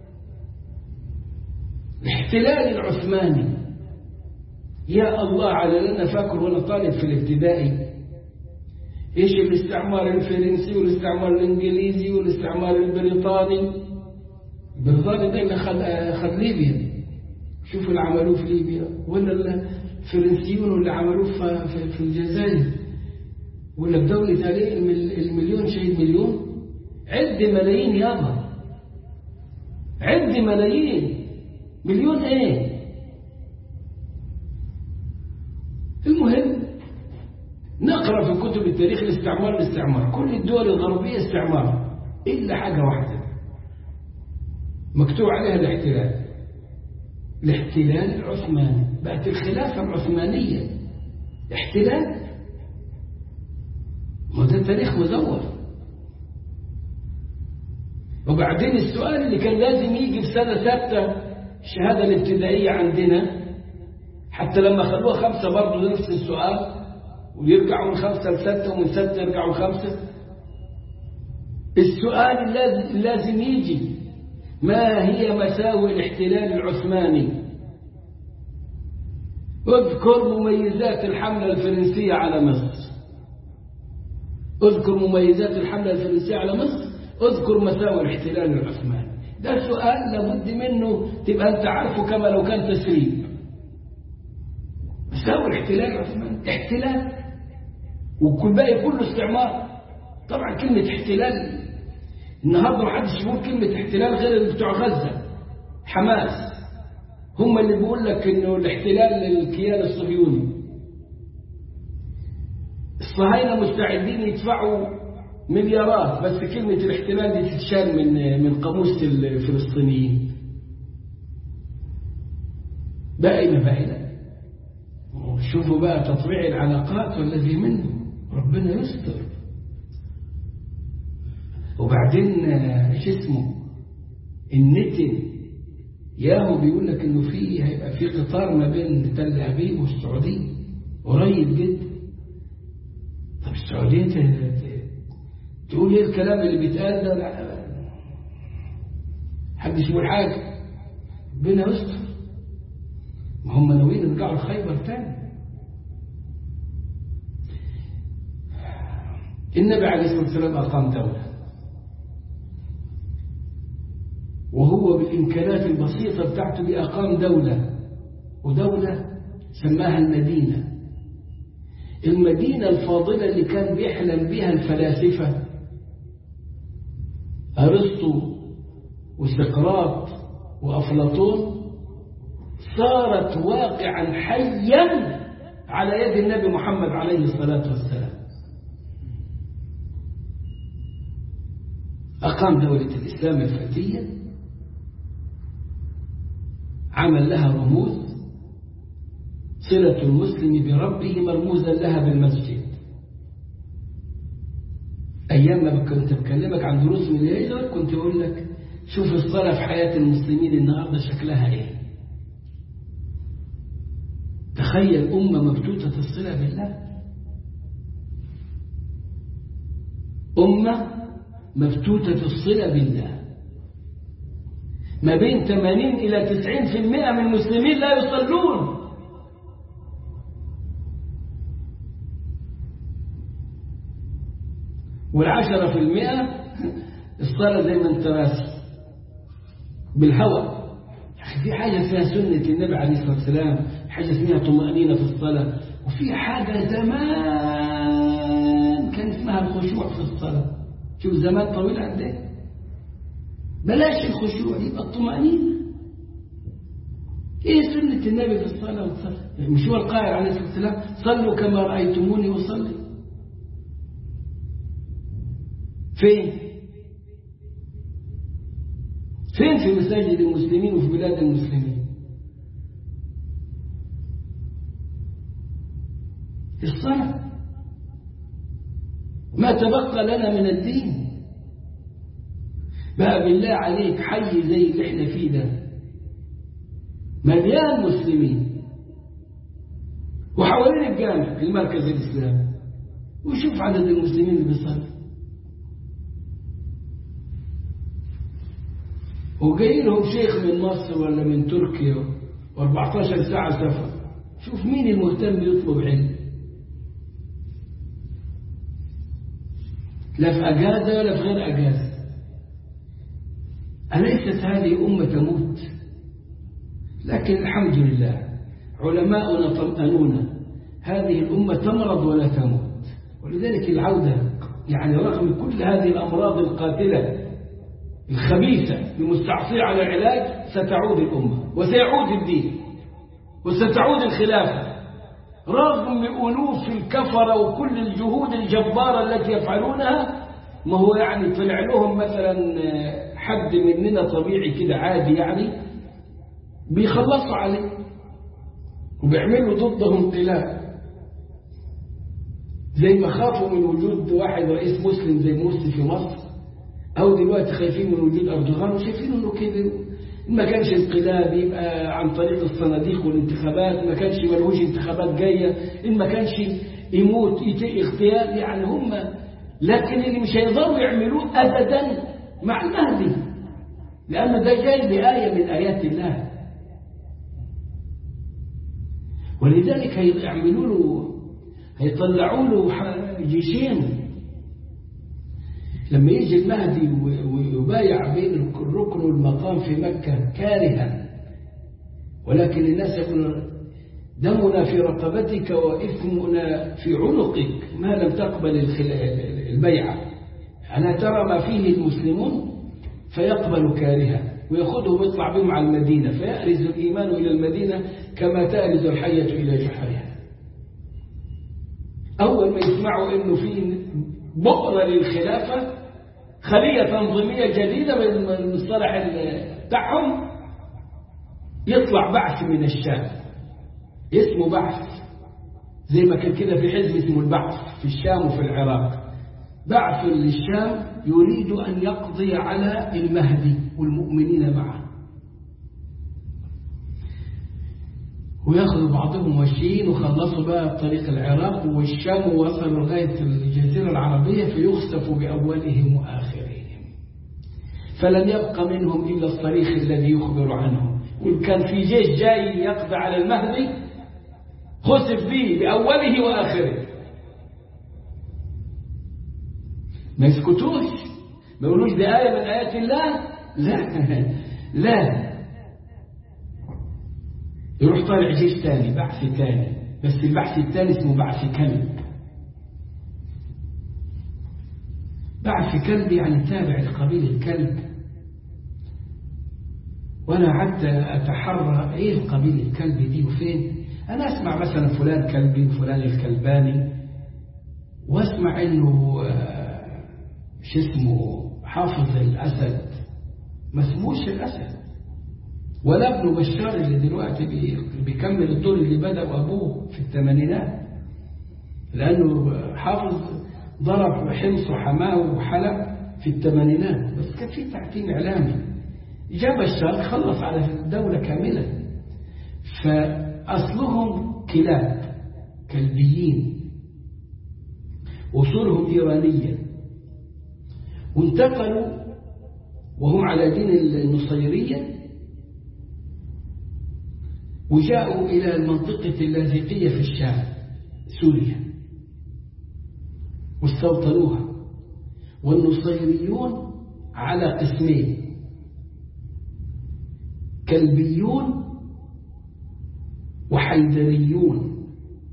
الاحتلال العثماني يا الله على لنا فاكر وانا طالب في الابتدائي ايش الاستعمار الفرنسي والاستعمار الانجليزي والاستعمار البريطاني البريطاني ده اللي خد خد ليبيا شوفوا اللي عملوه في ليبيا ولا الفرنسيون واللي عملوه في, في الجزائر ولا في دولة عليه المليون شهيد مليون عد ملايين يابا عد ملايين مليون ايه المهم نقرأ في كتب التاريخ الاستعمار الاستعمار كل الدول الغربية استعمار إلا حاجة واحدة مكتوب عليها الاحتلال الاحتلال العثماني بقت الخلافة العثمانية احتلال وده تاريخ مزور وبعدين السؤال اللي كان لازم يجي في سنة ستة الشهادة الابتدائية عندنا حتى لما خلوها خمسة برضه نفس السؤال ويرجعوا من خمسة لستة ومن ستة يرجعوا خمسة السؤال اللازم, لازم يجي ما هي مساوئ الاحتلال العثماني اذكر مميزات الحملة الفرنسية على مصر اذكر مميزات الحملة الفرنسية على مصر اذكر مساوئ الاحتلال العثماني ده سؤال لابد منه تبقى انت عارفه كما لو كان تسريب مساوئ الاحتلال العثماني احتلال وكل باقي كله استعمار طبعا كلمة احتلال النهاردة ما حدش يقول كلمة احتلال غير بتوع غزة حماس هم اللي بيقول لك انه الاحتلال للكيان الصهيوني الصهاينة مستعدين يدفعوا مليارات بس كلمة الاحتلال دي تتشال من من قاموس الفلسطينيين باقي ما باقي شوفوا بقى تطبيع العلاقات والذي منه ربنا يستر وبعدين ايش اسمه النتن ياهو بيقول لك انه في هيبقى في قطار ما بين تل ابيب والسعوديه قريب جدا طب السعوديه تقول ايه الكلام اللي بيتقال ده لا حدش يقول حاجه ربنا يستر ما هم ناويين يرجعوا لخيبر تاني النبي عليه الصلاه والسلام اقام دوله وهو بالإمكانات البسيطة بتاعته دي أقام دولة ودولة سماها المدينة المدينة الفاضلة اللي كان بيحلم بها الفلاسفة أرسطو وسقراط وأفلاطون صارت واقعا حيا على يد النبي محمد عليه الصلاة والسلام أقام دولة الإسلام الفتية عمل لها رموز صلة المسلم بربه مرموزا لها بالمسجد أيام ما كنت بكلمك عن دروس من الهجرة كنت أقول لك شوف الصلاة في حياة المسلمين النهاردة شكلها إيه تخيل أمة مبتوتة الصلة بالله أمة مبتوتة الصلة بالله ما بين 80 إلى 90% من المسلمين لا يصلون والعشرة في المئة الصلاة زي ما انت راسي بالهوى في حاجة فيها سنة النبي عليه الصلاة والسلام حاجة اسمها طمأنينة في الصلاة وفي حاجة زمان كان اسمها الخشوع في الصلاة شوف زمان طويل قد ايه بلاش الخشوع يبقى الطمأنينة ايه سنة النبي في الصلاة والصلاة مش هو القائل عليه الصلاة والسلام صلوا كما رأيتموني أصلي فين فين في مساجد المسلمين وفي بلاد المسلمين الصلاة ما تبقى لنا من الدين بقى بالله عليك حي زي اللي احنا فيه ده مليان مسلمين وحوالين الجامع المركز الإسلامي وشوف عدد المسلمين اللي بيصلي وجاي لهم شيخ من مصر ولا من تركيا و14 ساعة سفر شوف مين المهتم يطلب علم لا في أجازة ولا في غير أجازة أليست هذه أمة تموت لكن الحمد لله علماؤنا طمأنونا هذه الأمة تمرض ولا تموت ولذلك العودة يعني رغم كل هذه الأمراض القاتلة الخبيثة المستعصية على العلاج ستعود الأمة وسيعود الدين وستعود الخلافة رغم ألوف الكفرة وكل الجهود الجبارة التي يفعلونها ما هو يعني طلع لهم مثلا حد مننا طبيعي كده عادي يعني بيخلصوا عليه وبيعملوا ضده انقلاب زي ما خافوا من وجود واحد رئيس مسلم زي مرسي في مصر أو دلوقتي خايفين من وجود أردوغان وشايفين إنه كده ما كانش انقلاب يبقى عن طريق الصناديق والانتخابات ما كانش ملوش انتخابات جاية إن ما كانش يموت اغتيال يعني هم لكن اللي مش هيقدروا يعملوه أبدا مع المهدي لأن ده جاي بآية من آيات الله ولذلك هيعملوا له هيطلعوا له جيشين لما يجي المهدي ويبايع بين الركن والمقام في مكة كارها ولكن الناس يقولون دمنا في رقبتك وإثمنا في عنقك ما لم تقبل البيعة أنا ترى ما فيه المسلمون فيقبل كارها ويأخذهم ويطلع بهم على المدينة فيأرز الإيمان إلى المدينة كما تأرز الحية إلى جحرها أول ما يسمعوا إنه في بؤرة للخلافة خلية تنظيمية جديدة من المصطلح بتاعهم يطلع بعث من الشام اسمه بعث زي ما كان كده في حزب اسمه البعث في الشام وفي العراق بعث للشام يريد أن يقضي على المهدي والمؤمنين معه وياخذوا بعضهم ماشيين وخلصوا بقى طريق العراق والشام ووصلوا لغاية الجزيرة العربية فيخسفوا بأولهم وآخرهم فلم يبق منهم إلا الصريخ الذي يخبر عنهم وكان في جيش جاي يقضي على المهدي خسف به بأوله وآخره ما يسكتوش ما يقولوش دي آية من آيات الله لا لا يروح طالع جيش تاني بعث تاني بس البحث التاني اسمه بعث كلب بعث كلب يعني تابع لقبيل الكلب وانا قعدت اتحرى ايه قبيل الكلب دي وفين انا اسمع مثلا فلان كلبي وفلان الكلباني واسمع انه شو اسمه حافظ الاسد ما اسموش الاسد ولا ابن بشار اللي دلوقتي بيكمل الدور اللي بدأ أبوه في الثمانينات لأنه حافظ ضرب حمص وحماه وحلب في الثمانينات بس كان في تعتيم إعلامي جاء بشار خلص على الدولة كاملة فأصلهم كلاب كلبيين أصولهم إيرانية وانتقلوا وهم على دين النصيرية وجاءوا إلى المنطقة اللاذقية في الشام سوريا واستوطنوها والنصيريون على قسمين كلبيون وحيدريون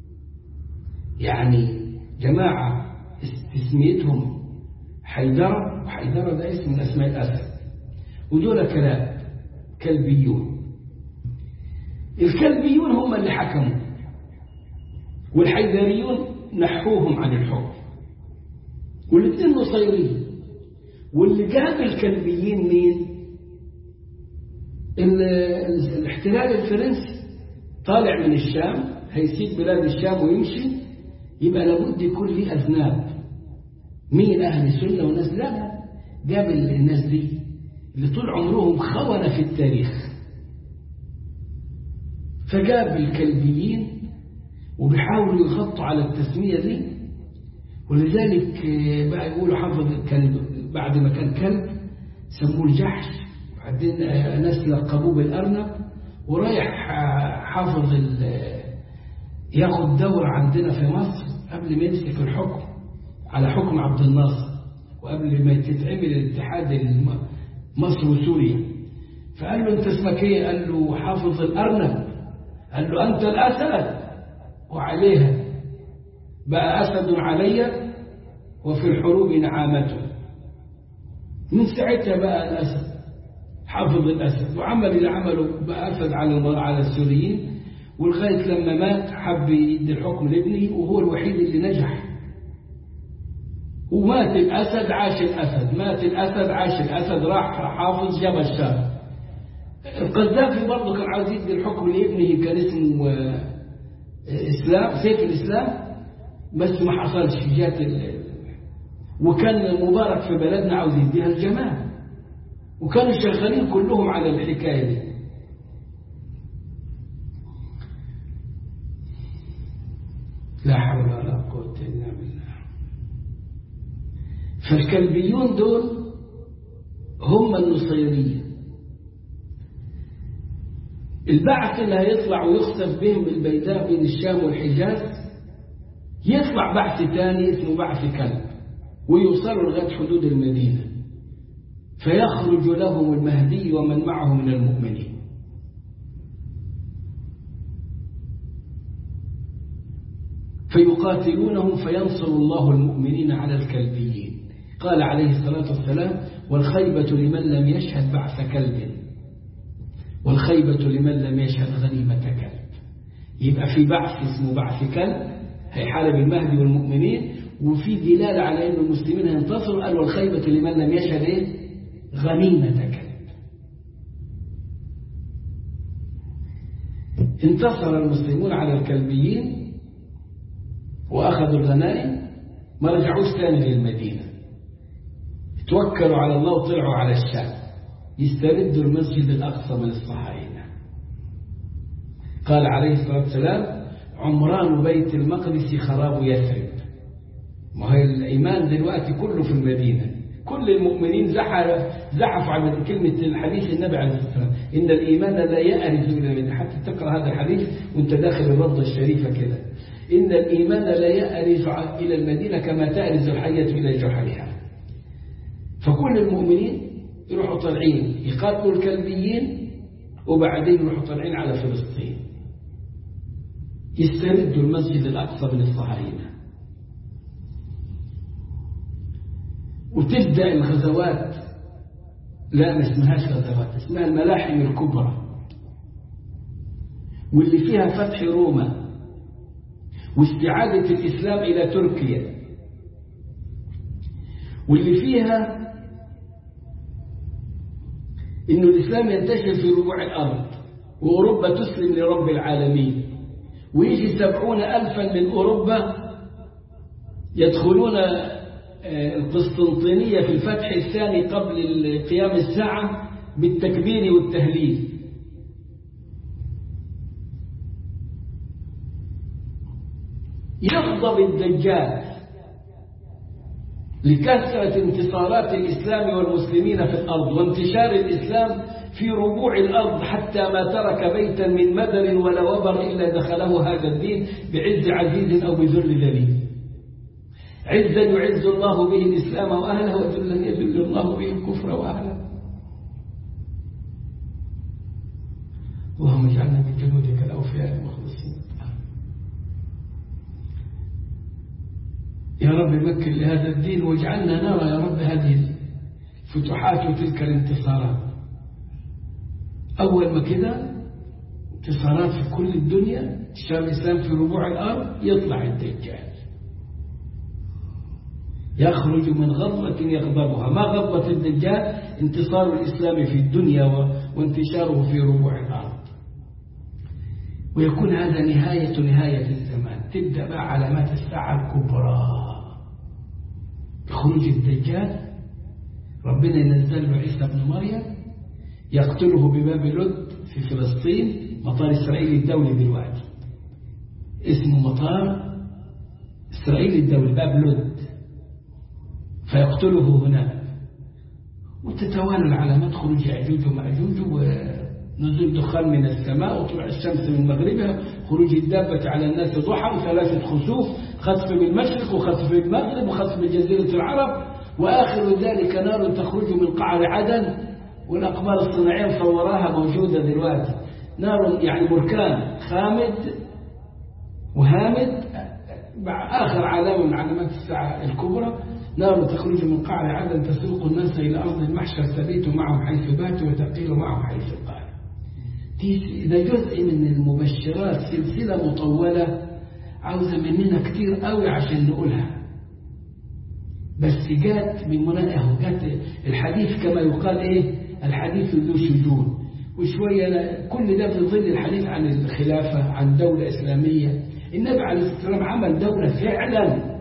يعني جماعة تسميتهم حيدرة وحيدرة ده اسم من أسماء الأسد ودول كلاب كلبيون الكلبيون هم اللي حكموا والحيدريون نحوهم عن الحكم والاثنين نصيريين واللي جاب الكلبيين مين الاحتلال الفرنسي طالع من الشام هيسيب بلاد الشام ويمشي يبقى لابد يكون ليه أذناب مين أهل السنة والناس لا جاب الناس دي اللي طول عمرهم خونة في التاريخ فجاب الكلبيين وبيحاولوا يغطوا على التسمية دي ولذلك بقى يقولوا حفظ الكلب بعد ما كان كلب سموه الجحش وبعدين ناس لقبوه بالأرنب ورايح حافظ ياخد دورة عندنا في مصر قبل ما يمسك الحكم على حكم عبد الناصر وقبل ما تتعمل الاتحاد مصر وسوريا فقال له انت اسمك ايه قال له حافظ الأرنب قال له أنت الأسد وعليها بقى أسد علي وفي الحروب نعامته من ساعتها بقى الأسد حافظ الأسد وعمل اللي عمله بقى أسد على على السوريين ولغاية لما مات حب يدي الحكم لابنه وهو الوحيد اللي نجح ومات الأسد عاش الأسد مات الأسد عاش الأسد راح حافظ جبل الشام القذافي برضه كان عاوز يدي الحكم لابنه كان اسمه اسلام سيف الاسلام بس ما حصلش جات وكان مبارك في بلدنا عاوز يديها الجمال وكانوا شغالين كلهم على الحكايه دي لا حول ولا قوه الا بالله فالكلبيون دول هم النصيريه البعث اللي هيطلع ويخسف بهم البيداء بين الشام والحجاز يطلع بعث ثاني اسمه بعث كلب ويوصلوا لغاية حدود المدينة فيخرج لهم المهدي ومن معه من المؤمنين فيقاتلونهم فينصر الله المؤمنين على الكلبيين قال عليه الصلاة والسلام والخيبة لمن لم يشهد بعث كلب والخيبة لمن لم يشهد غنيمة كلب يبقى في بعث اسمه بعث كلب هيحارب المهدي والمؤمنين وفي دلالة على أن المسلمين هينتصروا قال والخيبة لمن لم يشهد إيه؟ غنيمة كلب انتصر المسلمون على الكلبيين وأخذوا الغنائم ما رجعوش ثاني للمدينة توكلوا على الله وطلعوا على الشام يستردوا المسجد الأقصى من الصهاينة قال عليه الصلاة والسلام عمران بيت المقدس خراب يثرب ما هي الإيمان دلوقتي كله في المدينة كل المؤمنين زحفوا على كلمة الحديث النبي عليه الصلاة والسلام إن الإيمان لا يأرز إلى المدينة حتى تقرأ هذا الحديث وانت داخل الرضة الشريفة كده إن الإيمان لا يأرز إلى المدينة كما تأرز الحية إلى جحرها فكل المؤمنين يروحوا طالعين يقاتلوا الكلبيين وبعدين يروحوا طالعين على فلسطين يستردوا المسجد الأقصى من الصهاينة وتبدأ الغزوات لا ما اسمهاش غزوات اسمها الملاحم الكبرى واللي فيها فتح روما واستعادة الإسلام إلى تركيا واللي فيها إنه الإسلام ينتشر في ربوع الأرض وأوروبا تسلم لرب العالمين ويجي سبعون ألفا من أوروبا يدخلون القسطنطينية في الفتح الثاني قبل قيام الساعة بالتكبير والتهليل يغضب الدجال لكثرة انتصارات الإسلام والمسلمين في الأرض وانتشار الإسلام في ربوع الأرض حتى ما ترك بيتا من مدر ولا وبر إلا دخله هذا الدين بعز عزيز أو بذل ذليل عزا يعز الله به الإسلام وأهله وذلا يذل الله به الكفر وأهله اللهم اجعلنا من جنودك الأوفياء المخلصين يا رب مكن لهذا الدين واجعلنا نرى يا رب هذه الفتوحات وتلك الانتصارات أول ما كده انتصارات في كل الدنيا انتشار الإسلام في ربوع الأرض يطلع الدجال يخرج من غضبة يغضبها ما غضبة الدجال انتصار الإسلام في الدنيا وانتشاره في ربوع الأرض ويكون هذا نهاية نهاية الزمان تبدأ بقى علامات الساعة الكبرى خروج الدجال ربنا ينزل له عيسى بن مريم يقتله بباب لد في فلسطين مطار إسرائيل الدولي دلوقتي اسمه مطار إسرائيل الدولي باب لد فيقتله هناك وتتوالى العلامات خروج يأجوج ومأجوج ونزول دخان من السماء وطلوع الشمس من مغربها خروج الدابة على الناس ضحى وثلاثة خسوف خسف من المشرق وخسف من المغرب وخسف من جزيرة العرب وآخر ذلك نار تخرج من قعر عدن والأقمار الصناعية مصوراها موجودة دلوقتي نار يعني بركان خامد وهامد آخر علامة من علامات الساعة الكبرى نار تخرج من قعر عدن تسوق الناس إلى أرض المحشر تبيت معهم حيث باتوا وتقيل معهم حيث قال ده جزء من المبشرات سلسلة مطولة عاوزة مننا كتير قوي عشان نقولها بس جات من مناقه جات الحديث كما يقال ايه الحديث ذو شجون وشوية كل ده في ظل الحديث عن الخلافة عن دولة إسلامية النبي عليه الصلاة والسلام عمل دولة فعلا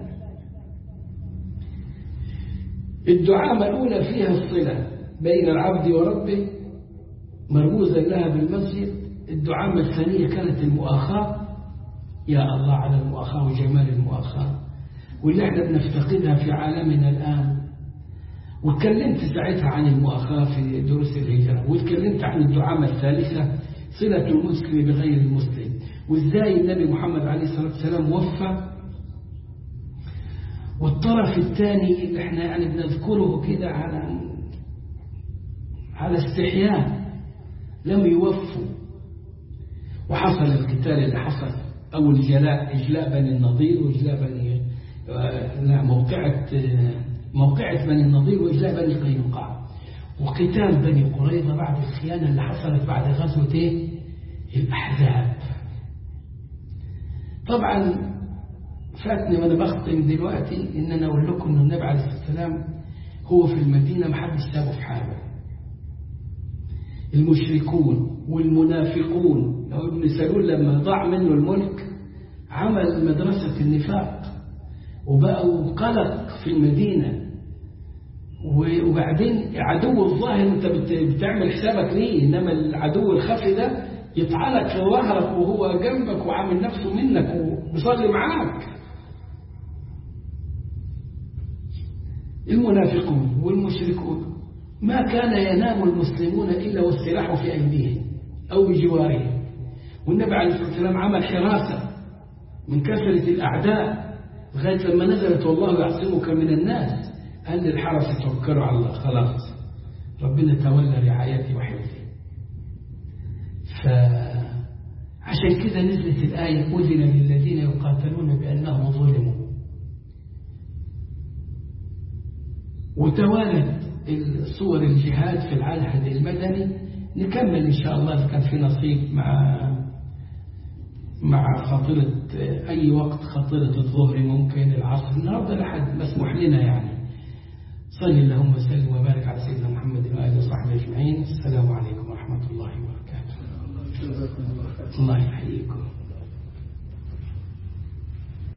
الدعامة الأولى فيها الصلة بين العبد وربه مرموزا لها بالمسجد الدعامة الثانية كانت المؤاخاة يا الله على المؤاخاة وجمال المؤاخاة واللي احنا بنفتقدها في عالمنا الآن واتكلمت ساعتها عن المؤاخاة في دروس الهجرة واتكلمت عن الدعامة الثالثة صلة المسلم بغير المسلم وازاي النبي محمد عليه الصلاة والسلام وفى والطرف الثاني اللي احنا يعني بنذكره كده على على استحياء لم يوفوا وحصل القتال اللي حصل أو الجلاء إجلاء بني النضير وإجلاء بني لا موقعة موقعة بني النضير وإجلاء بني قينقاع وقتال بني قريظة بعد الخيانة اللي حصلت بعد غزوة إيه؟ الأحزاب طبعا فاتني وأنا بختم دلوقتي إن أنا أقول لكم إن النبي عليه الصلاة والسلام هو في المدينة ما حدش سابه في حاله المشركون والمنافقون لو ابن سلول لما ضاع منه الملك عمل مدرسة النفاق وبقوا قلق في المدينة وبعدين عدو الظاهر انت بتعمل حسابك ليه انما العدو الخفي ده يطعنك في ظهرك وهو جنبك وعامل نفسه منك وبيصلي معاك المنافقون والمشركون ما كان ينام المسلمون إلا والسلاح في أيديهم أو بجوارهم والنبي عليه الصلاة والسلام عمل حراسة من كثرة الأعداء لغاية لما نزلت والله يعصمك من الناس قال للحرس توكلوا على الله خلاص ربنا تولى رعايتي وحفظي فعشان كده نزلت الآية أذن للذين يقاتلون بأنهم ظلموا وتوالت صور الجهاد في العهد المدني نكمل إن شاء الله إذا كان في نصيب مع مع خاطرة أي وقت خاطرة الظهر ممكن العصر النهاردة لحد مسموح لنا يعني صل اللهم وسلم وبارك على سيدنا محمد وآله وصحبه أجمعين السلام عليكم ورحمة الله وبركاته الله يحييكم